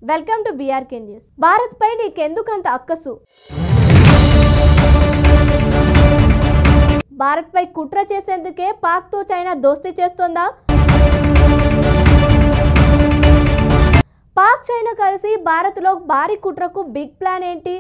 welcome to BRK news Bharat పై నీకెందుకంత అక్కసు భారత్ పై కుట్ర చేసేందుకే పాక్ తో చైనా దోస్తీ చేస్తోందా పాక్ చైనా కలిసి భారత్లో భారీ కుట్రకు బిగ్ ప్లాన్ ఏంటి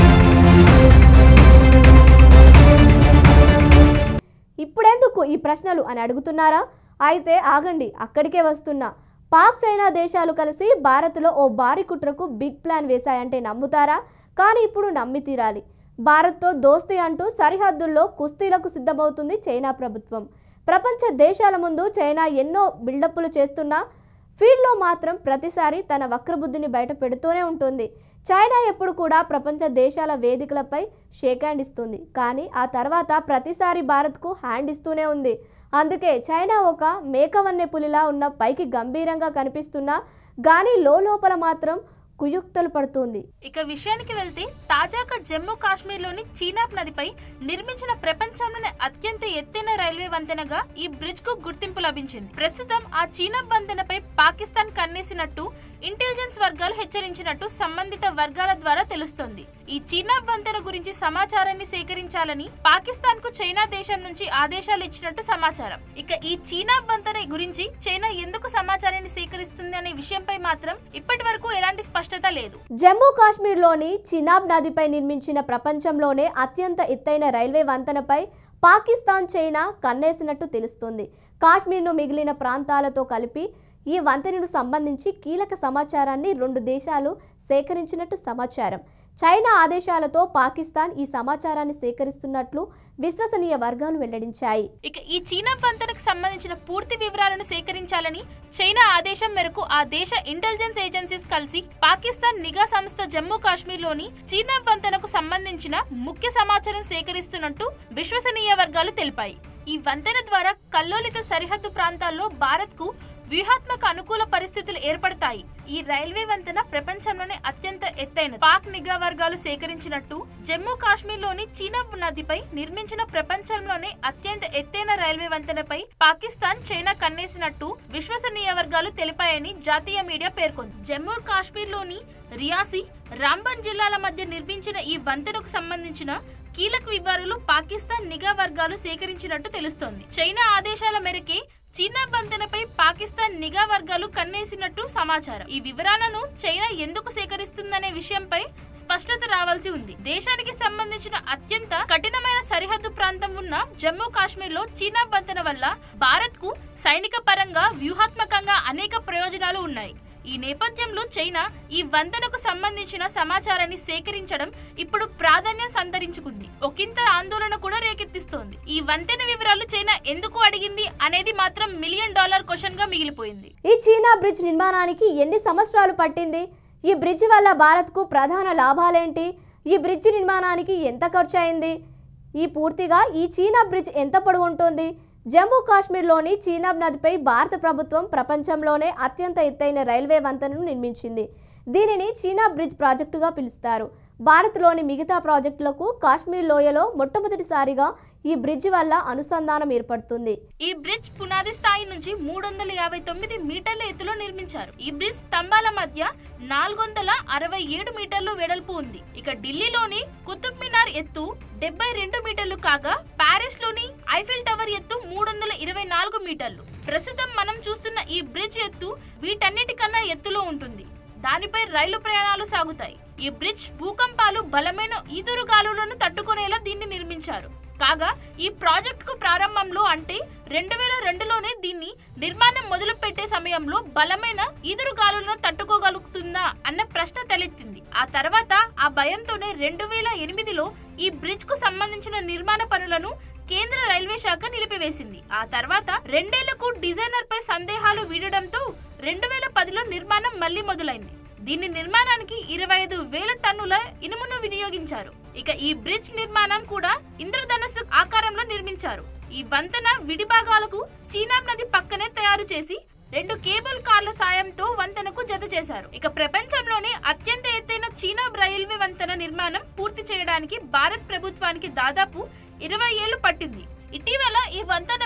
ఇప్పుడెందుకు ఈ ప్రశ్నలు అని అడుగుతున్నారా అయితే ఆగండి అక్కడికే వస్తున్నా పాక్ చైనా దేశాలు కలిసి భారత్లో ఓ భారీ కుట్రకు బిగ్ ప్లాన్ వేశాయంటే నమ్ముతారా కానీ ఇప్పుడు నమ్మి తీరాలి భారత్తో దోస్తీ అంటూ సరిహద్దుల్లో కుస్తీలకు సిద్ధమవుతుంది చైనా ప్రభుత్వం ప్రపంచ దేశాల ముందు చైనా ఎన్నో బిల్డప్లు చేస్తున్నా ఫీల్డ్లో మాత్రం ప్రతిసారి తన వక్రబుద్ధిని బయట పెడుతూనే ఉంటుంది చైనా ఎప్పుడు కూడా ప్రపంచ దేశాల వేదికలపై షేక్ హ్యాండ్ ఇస్తుంది కానీ ఆ తర్వాత ప్రతిసారి భారత్కు హ్యాండ్ ఇస్తూనే ఉంది అందుకే చైనా ఒక మేకవన్నె పులిలా ఉన్న పైకి గంభీరంగా కనిపిస్తున్నా కానీ లోపల మాత్రం కుయుక్తలు పడుతుంది ఇక విషయానికి వెళ్తే తాజాగా జమ్మూ కాశ్మీర్లోని చీనాబ్ నదిపై నిర్మించిన ప్రపంచంలోనే అత్యంత ఎత్తైన రైల్వే వంతెనగా ఈ బ్రిడ్జ్ కు గుర్తింపు లభించింది ప్రస్తుతం ఆ చీనాబ్ వంతెనపై పాకిస్తాన్ కన్నేసినట్టు ఇంటెలిజెన్స్ వర్గాలు హెచ్చరించినట్టు సంబంధిత వర్గాల ద్వారా తెలుస్తోంది ఈ చీనాబ్ వంతెన గురించి సమాచారాన్ని సేకరించాలని పాకిస్తాన్ కు చైనా దేశం నుంచి ఆదేశాలు ఇచ్చినట్టు సమాచారం ఇక ఈ చీనాబ్ వంతెన గురించి చైనా ఎందుకు సమాచారాన్ని సేకరిస్తుంది అనే విషయంపై మాత్రం ఇప్పటి వరకు ఎలాంటి స్పష్టత లేదు జమ్మూ కాశ్మీర్లోని చినాబ్ నదిపై నిర్మించిన ప్రపంచంలోనే అత్యంత ఎత్తైన రైల్వే వంతెనపై పాకిస్తాన్ చైనా కన్నేసినట్టు తెలుస్తుంది కాశ్మీర్ను మిగిలిన ప్రాంతాలతో కలిపి ఈ వంతెనకు సంబంధించి కీలక సమాచారాన్ని రెండు దేశాలు సేకరించినట్టు సమాచారం చైనా ఆదేశాలతో పాకిస్తాన్ ఈ సమాచారాన్ని సేకరిస్తున్నట్లు విశ్వసనీయ వర్గాలు వెల్లడించాయి ఇక ఈ చీనా వంతెనకు సంబంధించిన పూర్తి వివరాలను సేకరించాలని చైనా ఆదేశం మేరకు ఆ దేశ ఇంటెలిజెన్స్ ఏజెన్సీస్ కలిసి పాకిస్తాన్ నిఘా సంస్థ జమ్మూ కాశ్మీర్లోని చీనా వంతెనకు సంబంధించిన ముఖ్య సమాచారం సేకరిస్తున్నట్టు విశ్వసనీయ వర్గాలు తెలిపాయి ఈ వంతెన ద్వారా కల్లోలిత సరిహద్దు ప్రాంతాల్లో భారత్ కు వ్యూహాత్మక అనుకూల పరిస్థితులు ఏర్పడతాయి ఈ రైల్వే వంతెన ప్రపంచంలోనే అత్యంత ఎత్తైన పాక్ నిఘా వర్గాలు సేకరించినట్టు జమ్మూ కాశ్మీర్లోని చీనాబ్ నదిపై నిర్మించిన ప్రపంచంలోనే అత్యంత ఎత్తైన రైల్వే వంతెనపై పాకిస్తాన్ చైనా కన్నేసినట్టు విశ్వసనీయ వర్గాలు తెలిపాయని జాతీయ మీడియా పేర్కొంది జమ్మూ కాశ్మీర్లోని రియాసీ రాంబన్ జిల్లాల మధ్య నిర్మించిన ఈ వంతెనకు సంబంధించిన కీలక వివరాలు పాకిస్తాన్ నిఘా వర్గాలు సేకరించినట్టు తెలుస్తోంది చైనా ఆదేశాల మేరకే చీనా వంతెనపై పాకిస్తాన్ నిఘా వర్గాలు కన్నేసినట్టు సమాచారం ఈ వివరాలను చైనా ఎందుకు సేకరిస్తుందనే విషయంపై స్పష్టత రావాల్సి ఉంది దేశానికి సంబంధించిన అత్యంత కఠినమైన సరిహద్దు ప్రాంతం ఉన్న జమ్మూ కాశ్మీర్ లో చీనా వంతెన వల్ల భారత్ కు సైనిక పరంగా వ్యూహాత్మకంగా అనేక ప్రయోజనాలు ఉన్నాయి ఈ నేపథ్యంలో చైనా ఈ వంతెనకు సంబంధించిన సమాచారాన్ని సేకరించడం ఇప్పుడు ప్రాధాన్యం సంతరించుకుంది ఒకంత ఆందోళన కూడా రేకెత్తిస్తోంది ఈ వంతెన వివరాలు చైనా ఎందుకు అడిగింది అనేది మాత్రం మిలియన్ డాలర్ క్వశ్చన్ గా మిగిలిపోయింది ఈ చీనా బ్రిడ్జ్ నిర్మాణానికి ఎన్ని సంవత్సరాలు పట్టింది ఈ బ్రిడ్జ్ వల్ల భారత్కు ప్రధాన లాభాలేంటి ఈ బ్రిడ్జ్ నిర్మాణానికి ఎంత ఖర్చు అయింది ఈ పూర్తిగా ఈ చీనా బ్రిడ్జ్ ఎంత పొడవు ఉంటుంది జమ్మూ కాశ్మీర్లోని చీనాబ్ నదిపై భారత ప్రభుత్వం ప్రపంచంలోనే అత్యంత ఎత్తైన రైల్వే వంతెనను నిర్మించింది దీనిని చీనా బ్రిడ్జ్ ప్రాజెక్టుగా పిలుస్తారు భారత్లోని మిగతా ప్రాజెక్టులకు కాశ్మీర్ లోయలో మొట్టమొదటిసారిగా ఈ బ్రిడ్జ్ వల్ల అనుసంధానం ఏర్పడుతుంది ఈ బ్రిడ్జ్ పునాది స్థాయి నుంచి మూడు వందల యాభై తొమ్మిది మీటర్ల ఎత్తులో నిర్మించారు ఈ బ్రిడ్జ్ స్తంభాల మధ్య నాలుగు వందల అరవై ఏడు మీటర్లు వెడల్పు ఉంది ఇక ఢిల్లీలోని కుతుబ్ మినార్ ఎత్తు డెబ్బై రెండు మీటర్లు కాగా ప్యారిస్ లోని ఐఫిల్ టవర్ ఎత్తు మూడు వందల ఇరవై నాలుగు మీటర్లు ప్రస్తుతం మనం చూస్తున్న ఈ బ్రిడ్జ్ ఎత్తు వీటన్నిటికన్నా ఎత్తులో ఉంటుంది దానిపై రైలు ప్రయాణాలు సాగుతాయి ఈ బ్రిడ్జ్ భూకంపాలు బలమైన ఈదురుగాలులను తట్టుకునేలా దీన్ని నిర్మించారు కాగా ఈ ప్రాజెక్టుకు ప్రారంభంలో అంటే రెండు వేల రెండులోనే దీన్ని నిర్మాణం మొదలు పెట్టే సమయంలో బలమైన ఈదురుగాలులను తట్టుకోగలుగుతుందా అన్న ప్రశ్న తలెత్తింది ఆ తర్వాత ఆ భయంతోనే రెండు వేల ఎనిమిదిలో ఈ బ్రిడ్జ్ కు సంబంధించిన నిర్మాణ పనులను కేంద్ర రైల్వే శాఖ నిలిపివేసింది ఆ తర్వాత రెండేళ్లకు డిజైనర్ పై సందేహాలు వీడడంతో రెండు వేల పదిలో నిర్మాణం మళ్లీ మొదలైంది దీని నిర్మాణానికి ఇరవై ఐదు వేల టన్నుల ఇనుమును వినియోగించారు ఇక ఈ బ్రిడ్జ్ నిర్మాణం కూడా ఇంద్రధనుస్సు ఆకారంలో నిర్మించారు ఈ వంతెన విడిభాగాలకు చీనాబ్ నది పక్కనే తయారు చేసి రెండు కేబుల్ కార్ల సాయంతో వంతెనకు జత చేశారు ఇక ప్రపంచంలోనే అత్యంత ఎత్తైన చీనా రైల్వే వంతెన నిర్మాణం పూర్తి చేయడానికి భారత్ ప్రభుత్వానికి దాదాపు ఇరవై ఏళ్లు పట్టింది ఇటీవల ఈ వంతెనపై తొలి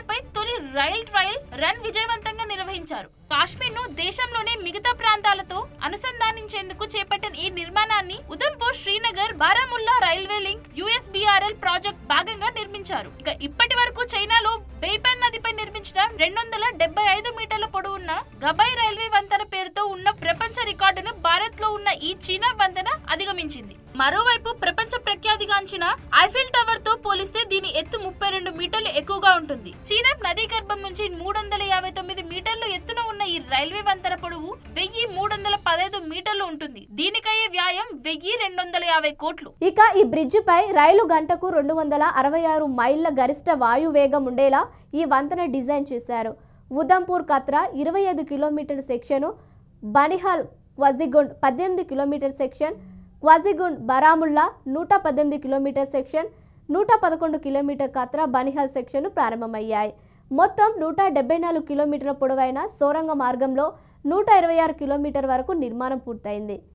తొలి రైల్ ట్రయల్ రన్ విజయవంతంగా నిర్వహించారు కాశ్మీర్ ను దేశంలోనే మిగతా ప్రాంతాలతో అనుసంధానించేందుకు చేపట్టిన ఈ నిర్మాణాన్ని Udhampur Srinagar Baramulla railway link USBRL project భాగంగా నిర్మించారు ఇక ఇప్పటి వరకు చైనాలో బెయిపన్ నదిపై నిర్మించిన రెండు వందల డెబ్బై ఐదు మీటర్ల పొడవున్న గబై రైల్వే వంతెన పేరుతో ఉన్న ప్రపంచ రికార్డును భారత్ లో ఉన్న ఈ చీనా వంతెన అధిగమించింది మరోవైపు ప్రపంచ ప్రఖ్యాతిగాంచిన ఐఫిల్ టవర్ తో పోలిస్తే దీని ఎత్తు ముప్పై రెండు మీటర్లు ఎక్కువగా ఉంటుంది చీనా నదీ గర్భం నుంచి మూడు వందల యాభై తొమ్మిది మీటర్లు ఎత్తున ఉన్న ఈ రైల్వే వంతెన పొడవు వెయ్యి మూడు వందల పదహైదు మీటర్లు ఉంటుంది దీనికయ్యే వ్యాయం వెయ్యి రెండు వందల యాభై కోట్లు ఇక ఈ బ్రిడ్జిపై రైలు గంటకు రెండు వందల అరవై ఆరు మైళ్ళ గరిష్ట వాయు వేగం ఉండేలా ఈ వంతెన డిజైన్ చేశారు ఉదంపూర్ కత్రా ఇరవై ఐదు కిలోమీటర్ సెక్షను బనిహాల్ క్వజిగుండ్ పద్దెనిమిది కిలోమీటర్ సెక్షన్ క్వజిగుండ్ బరాముల్లా నూట పద్దెనిమిది కిలోమీటర్ సెక్షన్ నూట పదకొండు కిలోమీటర్ కత్రా బనిహాల్ సెక్షన్లు ప్రారంభమయ్యాయి మొత్తం నూట డెబ్బై నాలుగు కిలోమీటర్ల పొడవైన సొరంగ మార్గంలో నూట ఇరవై ఆరు కిలోమీటర్ వరకు నిర్మాణం పూర్తయింది